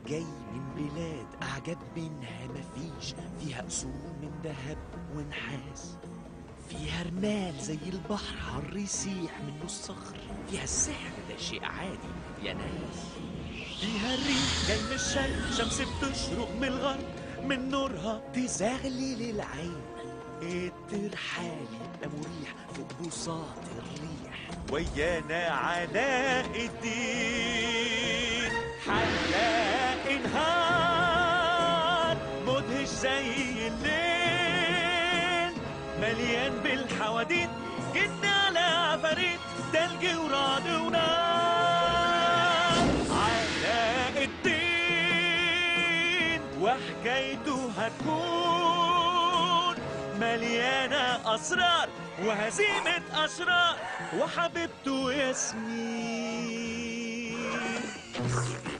جاي من بلاد أعجب منها مفيش فيها أصول من ذهب ونحاس فيها رمال زي البحر حر يسيح منه الصخر فيها السحر ده شيء عادي يا ناس فيها الريح جاي من الشرق شمس بتشرق من الغرب من نورها تزغلل العين الترحال يبقى مريح فوق بساط الريح ويانا علاء الدين حلاق نهار مدهش زي الليل مليان بالحواديت جن على عفاريت تلج ورعد ونار علاء الدين وحكايته هتكون مليانة أسرار وهزيمة أشرار وحبيبته ياسمين